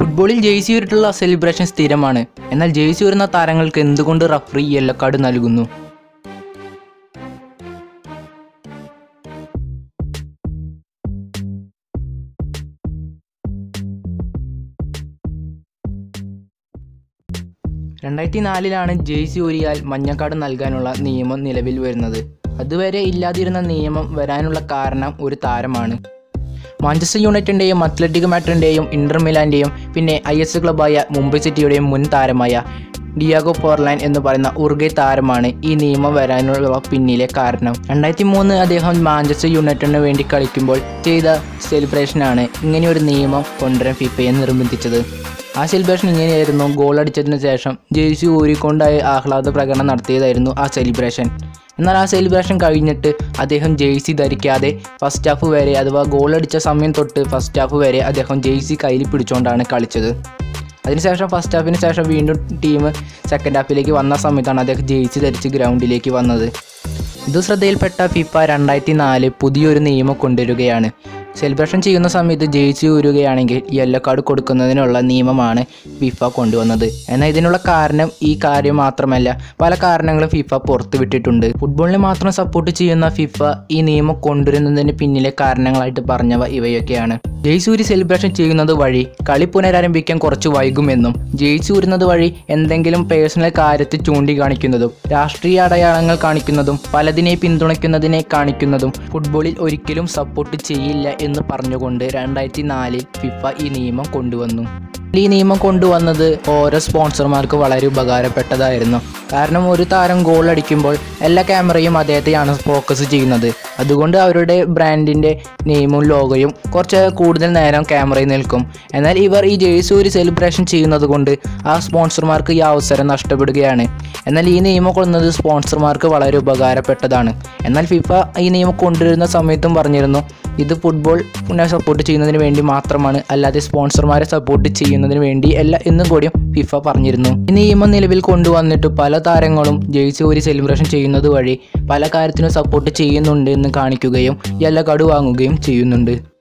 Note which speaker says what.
Speaker 1: ഫുട്ബോളിൽ jersey ഊരിട്ടുള്ള celebration സ്ഥിരമാണ് എന്നാൽ ജേഴ്സി ഊരുന്ന താരങ്ങൾക്ക് എന്തുകൊണ്ട് റഫറി യെല്ലോ കാർഡ് നൽകുന്നു രണ്ടായിരത്തി നാലിലാണ് ജേഴ്സി ഊരിയാൽ മഞ്ഞക്കാർഡ് നൽകാനുള്ള നിയമം നിലവിൽ വരുന്നത് അതുവരെ ഇല്ലാതിരുന്ന നിയമം വരാനുള്ള കാരണം ഒരു താരമാണ് മാഞ്ചസ്റ്റർ യുണൈറ്റഡിൻ്റെയും അത്ലറ്റിക് മാഡ്രിഡിൻ്റെയും ഇന്റർ മിലാൻ്റെയും പിന്നെ ഐ എസ് ക്ലബായ മുംബൈ സിറ്റിയുടെയും മുൻ താരമായ ഡിയാഗോ പോർലാൻ എന്ന് പറയുന്ന ഉറുഗെ താരമാണ് ഈ നിയമം വരാനുള്ള പിന്നിലെ കാരണം രണ്ടായിരത്തി മൂന്ന് അദ്ദേഹം മാഞ്ചസ്റ്റർ യുണൈറ്റഡിന് വേണ്ടി കളിക്കുമ്പോൾ ചെയ്ത സെലിബ്രേഷനാണ് ഇങ്ങനെയൊരു നിയമം കൊണ്ടുവരാൻ ഫിഫയെ നിർബന്ധിച്ചത് ആ സെലിബ്രേഷൻ ഇങ്ങനെയായിരുന്നു ഗോൾ അടിച്ചതിന് ശേഷം ജേഴ്സി ഊരിക്കൊണ്ടായി ആഹ്ലാദ പ്രകടനം നടത്തിയതായിരുന്നു ആ സെലിബ്രേഷൻ എന്നാൽ ആ സെലിബ്രേഷൻ കഴിഞ്ഞിട്ട് അദ്ദേഹം ജേഴ്സി ധരിക്കാതെ ഫസ്റ്റ് ഹാഫ് വരെ അഥവാ ഗോൾ അടിച്ച സമയം തൊട്ട് ഫസ്റ്റ് ഹാഫ് വരെ അദ്ദേഹം ജേഴ്സി കയ്യിൽ പിടിച്ചുകൊണ്ടാണ് കളിച്ചത് അതിനുശേഷം ഫസ്റ്റ് ഹാഫിന് ശേഷം വീണ്ടും ടീം സെക്കൻഡ് ഹാഫിലേക്ക് വന്ന സമയത്താണ് അദ്ദേഹം ജേഴ്സി ധരിച്ച് ഗ്രൗണ്ടിലേക്ക് വന്നത് ഇത് ശ്രദ്ധയിൽപ്പെട്ട ഫിഫ രണ്ടായിരത്തി നാല് പുതിയൊരു നിയമം കൊണ്ടുവരികയാണ് സെലിബ്രേഷൻ ചെയ്യുന്ന സമയത്ത് ജയിച്ചു വരികയാണെങ്കിൽ യെല്ലോ കാർഡ് കൊടുക്കുന്നതിനുള്ള നിയമമാണ് ഫിഫ കൊണ്ടുവന്നത് എന്നാൽ ഇതിനുള്ള കാരണം ഈ കാര്യം മാത്രമല്ല പല കാരണങ്ങളും ഫിഫ പുറത്തു വിട്ടിട്ടുണ്ട് ഫുട്ബോളിനെ മാത്രം സപ്പോർട്ട് ചെയ്യുന്ന ഫിഫ ഈ നിയമം കൊണ്ടുവരുന്നതിന് പിന്നിലെ കാരണങ്ങളായിട്ട് പറഞ്ഞവ ഇവയൊക്കെയാണ് ജയിസൂരി സെലിബ്രേഷൻ ചെയ്യുന്നത് വഴി കളി പുനരാരംഭിക്കാൻ കുറച്ച് വൈകുമെന്നും ജയിച്ചൂരുന്നത് വഴി എന്തെങ്കിലും പേഴ്സണൽ കാര്യത്തിൽ ചൂണ്ടിക്കാണിക്കുന്നതും രാഷ്ട്രീയ അടയാളങ്ങൾ കാണിക്കുന്നതും പലതിനെ പിന്തുണയ്ക്കുന്നതിനെ കാണിക്കുന്നതും ഫുട്ബോളിൽ ഒരിക്കലും സപ്പോർട്ട് ചെയ്യില്ല എന്ന് പറഞ്ഞുകൊണ്ട് രണ്ടായിരത്തി നാലിൽ ഫിഫ ഈ നിയമം കൊണ്ടുവന്നു ഈ നിയമം കൊണ്ടുവന്നത് ഓരോ സ്പോൺസർമാർക്ക് വളരെ ഉപകാരപ്പെട്ടതായിരുന്നു കാരണം ഒരു താരം ഗോൾ അടിക്കുമ്പോൾ എല്ലാ ക്യാമറയും അദ്ദേഹത്തെയാണ് ഫോക്കസ് ചെയ്യുന്നത് അതുകൊണ്ട് അവരുടെ ബ്രാൻഡിൻ്റെ നെയിമും ലോഗോയും കുറച്ച് കൂടുതൽ നേരം ക്യാമറയിൽ നിൽക്കും എന്നാൽ ഇവർ ഈ ജേഴ്സി ഒരു സെലിബ്രേഷൻ ചെയ്യുന്നത് കൊണ്ട് ആ സ്പോൺസർമാർക്ക് ഈ അവസരം നഷ്ടപ്പെടുകയാണ് എന്നാൽ ഈ നിയമം കൊണ്ടുവന്നത് സ്പോൺസർമാർക്ക് വളരെ ഉപകാരപ്പെട്ടതാണ് എന്നാൽ ഫിഫ ഈ നിയമം കൊണ്ടുവരുന്ന സമയത്തും പറഞ്ഞിരുന്നു ഇത് ഫുട്ബോൾ സപ്പോർട്ട് ചെയ്യുന്നതിന് വേണ്ടി മാത്രമാണ് അല്ലാതെ സ്പോൺസർമാരെ സപ്പോർട്ട് ചെയ്യുന്നതിന് വേണ്ടി അല്ല എന്നും കൂടിയും ഫിഫ പറഞ്ഞിരുന്നു ഈ നിയമം നിലവിൽ കൊണ്ടുവന്നിട്ട് പല താരങ്ങളും ജയിച്ച് ഒരു സെലിബ്രേഷൻ ചെയ്യുന്നത് വഴി പല കാര്യത്തിനും സപ്പോർട്ട് ചെയ്യുന്നുണ്ട് എന്ന് കാണിക്കുകയും എല്ലാ കടു വാങ്ങുകയും ചെയ്യുന്നുണ്ട്